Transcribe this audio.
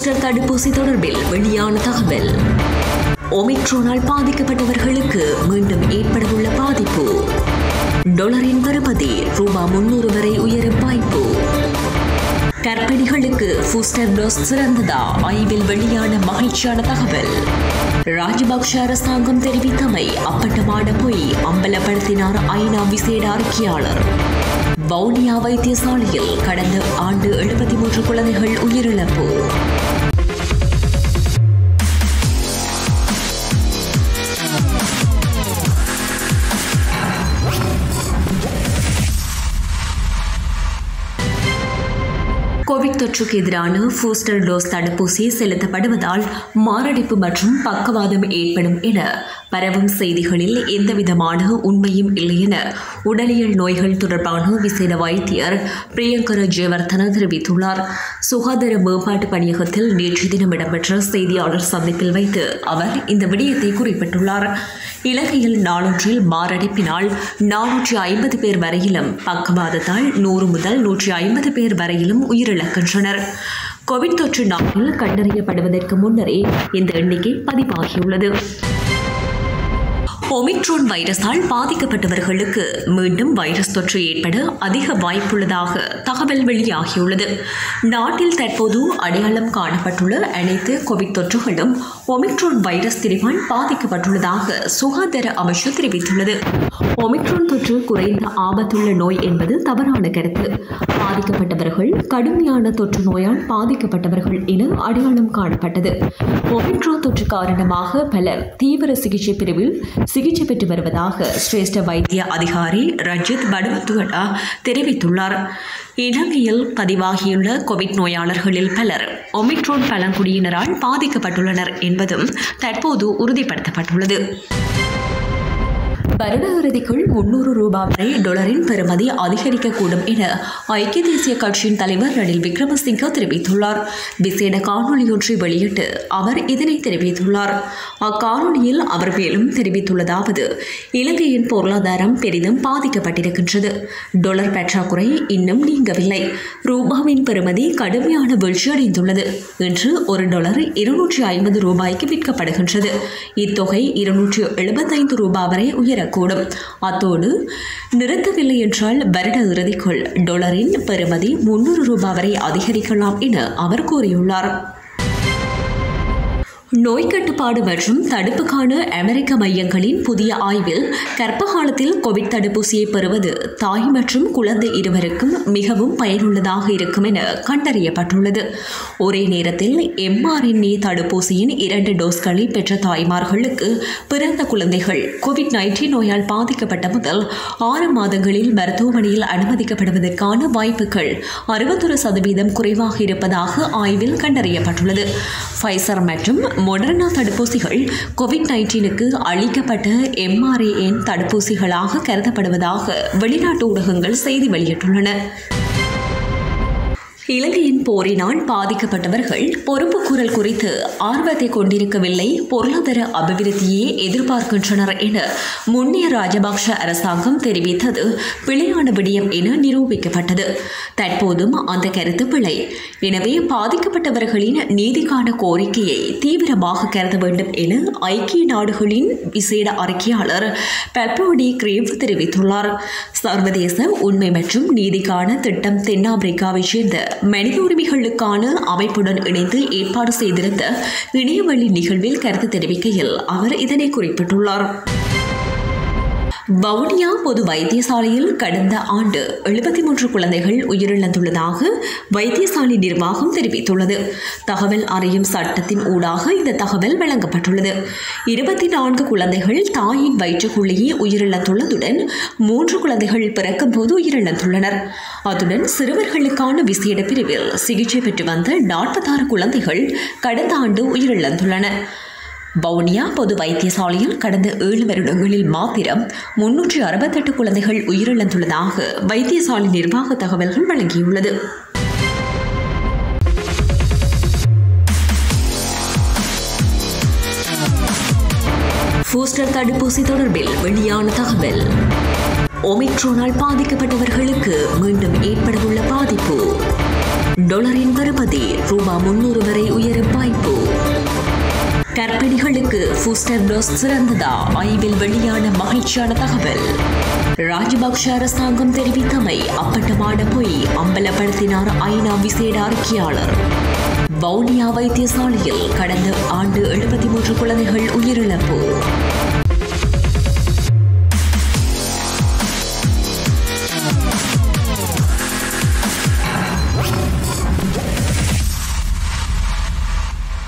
booster தடுப்பூசி தொடர்பில் வெளியான தகவல் ஒமிக்ரோனால் பாதிக்கப்பட்டவர்களுக்கு மீண்டும் ஏற்படவுள்ள பாதிப்பு டொலரின் பெறுமதி ரூபா முன்னூறு வரை உயரும் வாய்ப்பு கர்ப்பிணிகளுக்கு பூஸ்டர் டோஸ் சிறந்ததா ஆய்வில் வெளியான மகிழ்ச்சியான தகவல் ராஜபக்ஷ அரசாங்கம் தெரிவித்தமை அப்பட்டமான பொய் அம்பலப்படுத்தினார் ஐநா விசேட அறிக்கையாளர் வவுனியா வைத்தியசாலையில் கடந்த ஆண்டு எழுபத்தி மூன்று குழந்தைகள் உயிரிழப்பு கோவிட் தொற்றுக்கு எதிரான பூஸ்டர் டோஸ் தடுப்பூசி செலுத்தப்படுவதால் மாரடைப்பு மற்றும் பக்கவாதம் ஏற்படும் என பரவும் செய்திகளில் எந்தவிதமான உண்மையும் இல்லை என உடலியல் நோய்கள் தொடர்பான விசேட வைத்தியர் பிரியங்கர ஜெயவர்தன தெரிவித்துள்ளார் சுகாதார மேம்பாட்டு பணியகத்தில் நேற்று தினம் இடம்பெற்ற செய்தியாளர் சந்திப்பில் வைத்து அவர் இந்த விடயத்தை குறிப்பிட்டுள்ளார் இலங்கையில் நாளொன்றில் மாரடைப்பினால் நானூற்றி ஐம்பது பேர் வரையிலும் பக்கவாதத்தால் நூறு முதல் நூற்றி ஐம்பது பேர் வரையிலும் உயிரிழக்கின்றனர் கோவிட் தொற்று நாட்டில் கண்டறியப்படுவதற்கு முன்னரே இந்த எண்ணிக்கை பதிவாகியுள்ளது ஒமிக்ரோன் வைரஸால் பாதிக்கப்பட்டவர்களுக்கு மீண்டும் வைரஸ் தொற்று ஏற்பட அதிக வாய்ப்புள்ளதாக தகவல் வெளியாகியுள்ளது நாட்டில் தற்போது அடையாளம் காணப்பட்டுள்ள அனைத்து கோவிட் தொற்றுகளும் ஒமிக்ரோன் வைரஸ் திரிவால் பாதிக்கப்பட்டுள்ளதாக சுகாதார அமைச்சு தெரிவித்துள்ளது ஒமிக்ரோன் தொற்று குறைந்த ஆபத்துள்ள நோய் என்பது தவறான கருத்து பாதிக்கப்பட்டவர்கள் கடுமையான தொற்று நோயால் பாதிக்கப்பட்டவர்கள் என அடையாளம் காணப்பட்டது ஒமிக்ரோன் தொற்று காரணமாக பலர் தீவிர சிகிச்சை பிரிவில் சிகிச்சை பெற்று வருவதாக சிரேஷ்ட வைத்திய அதிகாரி ரஜித் படுவத்துகடா தெரிவித்துள்ளார் இலங்கையில் பதிவாகியுள்ள கோவிட் நோயாளர்களில் பலர் ஒமிக்ரோன் பழங்குடியினரால் பாதிக்கப்பட்டுள்ளனர் என்பதும் தற்போது உறுதிப்படுத்தப்பட்டுள்ளது வருட இறுதிக்குள் முன்னூறு ரூபாய் வரை டொலரின் பெறுமதி அதிகரிக்கக்கூடும் என ஐக்கிய தேசிய கட்சியின் தலைவர் ரணில் விக்ரமசிங்க தெரிவித்துள்ளார் விசேட காணொலியொன்றை வெளியிட்டு அவர் இதனை தெரிவித்துள்ளார் அக்காணொலியில் அவர் மேலும் தெரிவித்துள்ளதாவது இலங்கையின் பொருளாதாரம் பெரிதும் பாதிக்கப்பட்டிருக்கின்றது டொலர் பற்றாக்குறை இன்னும் நீங்கவில்லை ரூபாவின் பெறுமதி கடுமையான வீழ்ச்சியடைந்துள்ளது இன்று ஒரு டொலர் இருநூற்றி ஐம்பது ரூபாய்க்கு விற்கப்படுகின்றது இத்தொகை இருநூற்றி எழுபத்தைந்து ரூபாய் வரை உயரக்கூடும் அத்தோடு நிறுத்தவில்லை என்றால் வருட இறுதிக்குள் டொலரின் பெறுமதி முன்னூறு ரூபாய் வரை அதிகரிக்கலாம் என அவர் கூறியுள்ளார் நோய் கட்டுப்பாடு மற்றும் தடுப்புக்கான அமெரிக்க மையங்களின் புதிய ஆய்வில் கர்ப்ப காலத்தில் கோவிட் தடுப்பூசியை பெறுவது தாய் மற்றும் குழந்தை இருவருக்கும் மிகவும் பயனுள்ளதாக இருக்கும் என கண்டறியப்பட்டுள்ளது ஒரே நேரத்தில் எம்ஆர்என்ஏ தடுப்பூசியின் இரண்டு டோஸ்களை பெற்ற தாய்மார்களுக்கு பிறந்த குழந்தைகள் கோவிட் நைன்டீன் நோயால் பாதிக்கப்பட்ட முதல் ஆறு மாதங்களில் மருத்துவமனையில் அனுமதிக்கப்படுவதற்கான வாய்ப்புகள் அறுபத்தொரு சதவீதம் குறைவாக இருப்பதாக ஆய்வில் கண்டறியப்பட்டுள்ளது ஃபைசர் மற்றும் மொடர்னா தடுப்பூசிகள் கோவிட் நைன்டீனுக்கு அளிக்கப்பட்ட எம்ஆர்ஏஎன் தடுப்பூசிகளாக கருதப்படுவதாக வெளிநாட்டு ஊடகங்கள் செய்தி வெளியிட்டுள்ளன இலங்கையின் போரினால் பாதிக்கப்பட்டவர்கள் பொறுப்புக்கூறல் குறித்து ஆர்வத்தை கொண்டிருக்கவில்லை பொருளாதார அபிவிருத்தியே எதிர்பார்க்கின்றனர் என முன்னைய ராஜபக்ஷ அரசாங்கம் தெரிவித்தது பிழையான விடயம் என நிரூபிக்கப்பட்டது தற்போதும் அந்த கருத்து பிழை எனவே பாதிக்கப்பட்டவர்களின் நீதிக்கான கோரிக்கையை தீவிரமாக கருத வேண்டும் என ஐக்கிய நாடுகளின் விசேட அறிக்கையாளர் பெப்ரோடி கிரேவ் தெரிவித்துள்ளார் சர்வதேச உண்மை மற்றும் நீதிக்கான திட்டம் தென்னாப்பிரிக்காவைச் சேர்ந்த மனித உரிமைகளுக்கான அமைப்புடன் இணைந்து ஏற்பாடு செய்திருந்த இணையவழி நிகழ்வில் கருத்து தெரிவிக்கையில் அவர் இதனை குறிப்பிட்டுள்ளார் வவுனியா பொது வைத்தியசாலையில் கடந்த ஆண்டு எழுபத்தி மூன்று குழந்தைகள் உயிரிழந்துள்ளதாக வைத்தியசாலை நிர்வாகம் தெரிவித்துள்ளது தகவல் அறியும் சட்டத்தின் ஊடாக இந்த தகவல் வழங்கப்பட்டுள்ளது இருபத்தி நான்கு குழந்தைகள் தாயின் வயிற்றுக்குள்ளேயே உயிரிழந்துள்ளதுடன் மூன்று குழந்தைகள் பிறக்கும் போது உயிரிழந்துள்ளனர் அத்துடன் சிறுவர்களுக்கான விசேட பிரிவில் சிகிச்சை பெற்று வந்த நாற்பத்தாறு குழந்தைகள் கடந்த ஆண்டு உயிரிழந்துள்ளன வவுனியா பொது வைத்தியசாலையில் கடந்த ஏழு வருடங்களில் மாத்திரம் முன்னூற்றி அறுபத்தெட்டு குழந்தைகள் உயிரிழந்துள்ளதாக வைத்தியசாலை நிர்வாக தகவல்கள் வழங்கியுள்ளது பூஸ்டர் தடுப்பூசி தொடர்பில் வெளியான தகவல் ஒமிக்ரோனால் பாதிக்கப்பட்டவர்களுக்கு மீண்டும் ஏற்படவுள்ள பாதிப்பு டொலரின் பெறுமதி ரூபா முன்னூறு வரை உயரும் வாய்ப்பு கர்ப்பிணிகளுக்கு பூஸ்டர் டோஸ் சிறந்ததா ஆய்வில் வெளியான மகிழ்ச்சியான தகவல் ராஜபக்ஷ அரசாங்கம் தெரிவித்தமை அப்பட்டமான பொய் அம்பலப்படுத்தினார் ஐநா விசேட அறிக்கையாளர் வவுனியா வைத்தியசாலையில் கடந்த ஆண்டு எழுபத்தி மூன்று குழந்தைகள் உயிரிழப்பு